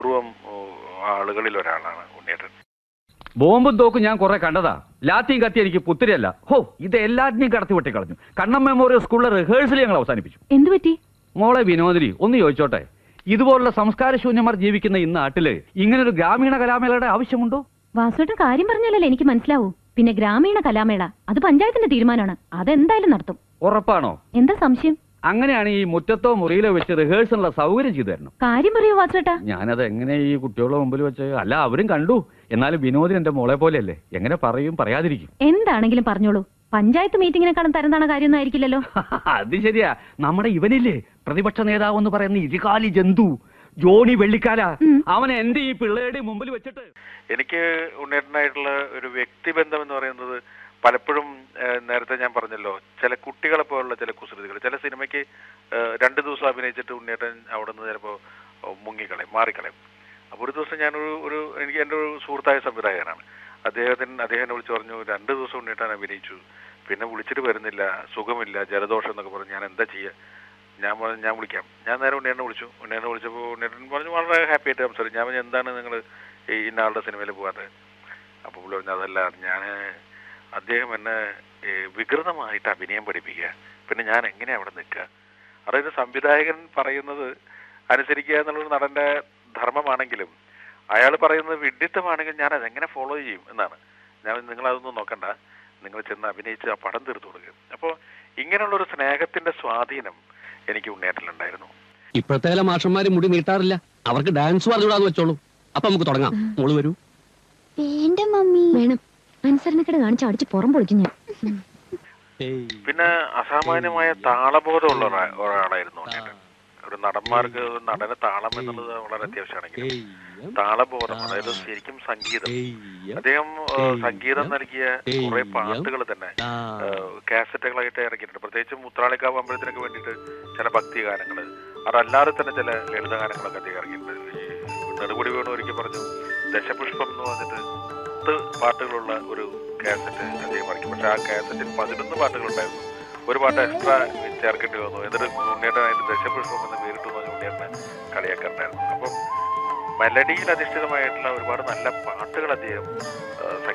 പൂർവ്വം ആളുകളിൽ ഒരാളാണ് ഉണ്ണിയേട്ടൻ ബോംബും തോക്കും ഞാൻ കുറെ കണ്ടതാ ലാത്തിയും കത്തി എനിക്ക് പുത്തിരിയല്ല ഹോ ഇത് എല്ലാറ്റിനെയും കടത്തി വെട്ടി കളഞ്ഞു കണ്ണം മെമ്മോറിയൽ സ്കൂളിലെ റിഹേഴ്സൽ ഞങ്ങൾ അവസാനിപ്പിച്ചു എന്തു പറ്റി മോളെ വിനോദിനി ഒന്ന് ചോദിച്ചോട്ടെ ഇതുപോലുള്ള സംസ്കാരശൂന്യന്മാർ ജീവിക്കുന്ന ഈ നാട്ടില് ഇങ്ങനൊരു ഗ്രാമീണ കലാമേളയുടെ ആവശ്യമുണ്ടോ വാസുവേട്ടൻ കാര്യം പറഞ്ഞാലല്ലേ എനിക്ക് മനസ്സിലാവൂ പിന്നെ ഗ്രാമീണ കലാമേള അത് പഞ്ചായത്തിന്റെ തീരുമാനമാണ് അതെന്തായാലും നടത്തും ഉറപ്പാണോ എന്താ സംശയം അങ്ങനെയാണ് ഈ മുറ്റത്തോ മുറിയിലോ വെച്ച് റിഹേഴ്സലിനുള്ള സൗകര്യം ചെയ്തു തരണം കാര്യം പറയൂ വാസുവേട്ടാ ഞാനത് എങ്ങനെ ഈ കുട്ടികളുടെ മുമ്പിൽ വെച്ച് അല്ല അവരും കണ്ടു എന്നാലും വിനോദിന് എന്റെ മോളെ പോലെയല്ലേ എങ്ങനെ പറയും പറയാതിരിക്കും എന്താണെങ്കിലും പറഞ്ഞോളൂ പഞ്ചായത്ത് മീറ്റിങ്ങിനെക്കാളും തരംതാണ കാര്യമൊന്നും ആയിരിക്കില്ലല്ലോ അത് ശരിയാ നമ്മുടെ ഇവനില്ലേ പ്രതിപക്ഷ നേതാവ് എന്ന് പറയുന്ന ഇരുകാലി ജന്തു ജോണി വെള്ളിക്കാല ഉം. അവൻ എന്റെ ഈ പിള്ളേരുടെ മുമ്പിൽ വെച്ചിട്ട് എനിക്ക് ഉണ്ണിയേട്ടനായിട്ടുള്ള ഒരു വ്യക്തിബന്ധം എന്ന് പറയുന്നത് പലപ്പോഴും ഏഹ്, നേരത്തെ ഞാൻ പറഞ്ഞല്ലോ ചില കുട്ടികളെ പോലുള്ള ചില കുസൃതികൾ ചില സിനിമയ്ക്ക് ഏഹ്, രണ്ട് ദിവസം അഭിനയിച്ചിട്ട് ഉണ്ണിയേട്ടൻ അവിടെ നിന്ന് ചിലപ്പോൾ മുങ്ങിക്കളയും മാറിക്കളയും അപ്പോൾ ഒരു ദിവസം ഞാനൊരു ഒരു എനിക്ക് എൻ്റെ ഒരു സുഹൃത്തായ സംവിധായകനാണ് അദ്ദേഹത്തിന് അദ്ദേഹം എന്നെ വിളിച്ചു പറഞ്ഞു രണ്ട് ദിവസം ഉണ്ണിയേട്ടൻ അഭിനയിച്ചു പിന്നെ വിളിച്ചിട്ട് വരുന്നില്ല സുഖമില്ല ജലദോഷം എന്നൊക്കെ പറഞ്ഞു ഞാൻ എന്താ ചെയ്യുക ഞാൻ പറഞ്ഞു ഞാൻ വിളിക്കാം ഞാൻ നേരെ ഉണ്ണിയേട്ടനെ വിളിച്ചു ഉണ്ണിയേട്ടനെ വിളിച്ചപ്പോൾ ഉണ്ണിയേട്ടൻ പറഞ്ഞു വളരെ ഹാപ്പി ആയിട്ട് സംസാരിച്ചു ഞാൻ പറഞ്ഞു എന്താണ് നിങ്ങൾ ഈ ഇന്നാളുടെ സിനിമയിൽ പോകാത്തത് അപ്പോൾ പുള്ളി പറഞ്ഞു അതല്ല ഞാൻ അദ്ദേഹം എന്നെ ഈ വികൃതമായിട്ട് അഭിനയം പഠിപ്പിക്കുക പിന്നെ ഞാൻ എങ്ങനെയാ അവിടെ നിൽക്കുക അതായത് സംവിധായകൻ പറയുന്നത് അനുസരിക്കുക എന്നുള്ളൊരു നടന്റെ ധർമ്മമാണെങ്കിലും അയാൾ പറയുന്നത് വിഡിത്തമാണെങ്കിൽ ഞാൻ അതെങ്ങനെ ഫോളോ ചെയ്യും എന്നാണ് ഞാൻ നിങ്ങൾ അതൊന്നും നോക്കണ്ട നിങ്ങൾ ചെന്ന് അഭിനയിച്ച് ആ പടം തീർത്തു കൊടുക്കുക അപ്പോൾ ഇങ്ങനെയുള്ളൊരു സ്നേഹത്തിന്റെ സ്വാധീനം എനിക്ക് ഉണ്ണേറ്റലുണ്ടായിരുന്നു ഇപ്പോഴത്തെ ചില മാഷന്മാര് മുടി നീട്ടാറില്ല അവർക്ക് ഡാൻസ് പറഞ്ഞുകൂടാന്ന് വെച്ചോളൂ അപ്പൊ നമുക്ക് തുടങ്ങാം മോള് വരൂ വേണ്ട മമ്മി വേണം അനുസരണക്കേട് കാണിച്ച് അടിച്ച് പുറം പൊളിക്കും ഞാൻ പിന്നെ അസാമാന്യമായ താളബോധമുള്ള ഒരാ- ഒരാളായിരുന്നു ഉണ്ണേട്ടൻ ഒരു നടന്മാർക്ക് ഒരു നടന് താളം എന്നുള്ളത് വളരെ അത്യാവശ്യമാണെങ്കിൽ താളബോധം അതായത് ശരിക്കും സംഗീതം അദ്ദേഹം ഏഹ്, സംഗീതം നൽകിയ കുറെ പാട്ടുകൾ തന്നെ ഏഹ്, കാസറ്റുകളായിട്ട് ഇറക്കിയിട്ടുണ്ട് പ്രത്യേകിച്ച് മുത്രാളിക്കാവ് അമ്പലത്തിനൊക്കെ വേണ്ടിയിട്ട് ചില ഭക്തി ഗാനങ്ങൾ അതല്ലാതെ തന്നെ ചില ലളിത ഗാനങ്ങളൊക്കെ അദ്ദേഹം ഇറക്കിയിട്ടുണ്ട് ഈ നെടുമുടി വേണു ഒരിക്കൽ പറഞ്ഞു ദശപുഷ്പം എന്ന് പറഞ്ഞിട്ട് പത്ത് പാട്ടുകളുള്ള ഒരു കാസറ്റ് അദ്ദേഹം ഇറക്കി പക്ഷെ ആ കാസറ്റിൽ പതിനൊന്ന് പാട്ടുകളുണ്ടായിരുന്നു ഒരു പാട്ട് എക്സ്ട്രാ ചേർക്കേണ്ടി വന്നു എന്നിട്ട് ഉണ്ണിയേട്ടൻ അതിന്റെ ദശപുഷ്പം എന്ന് പേരിട്ടു എന്ന് പറഞ്ഞ് ഉണ്ണിയേട്ടനെ കളിയാക്കാറുണ്ടായിരുന്നു അപ്പം മെലഡിയിൽ അധിഷ്ഠിതമായിട്ടുള്ള ഒരുപാട് നല്ല പാട്ടുകൾ അദ്ദേഹം ഏഹ്,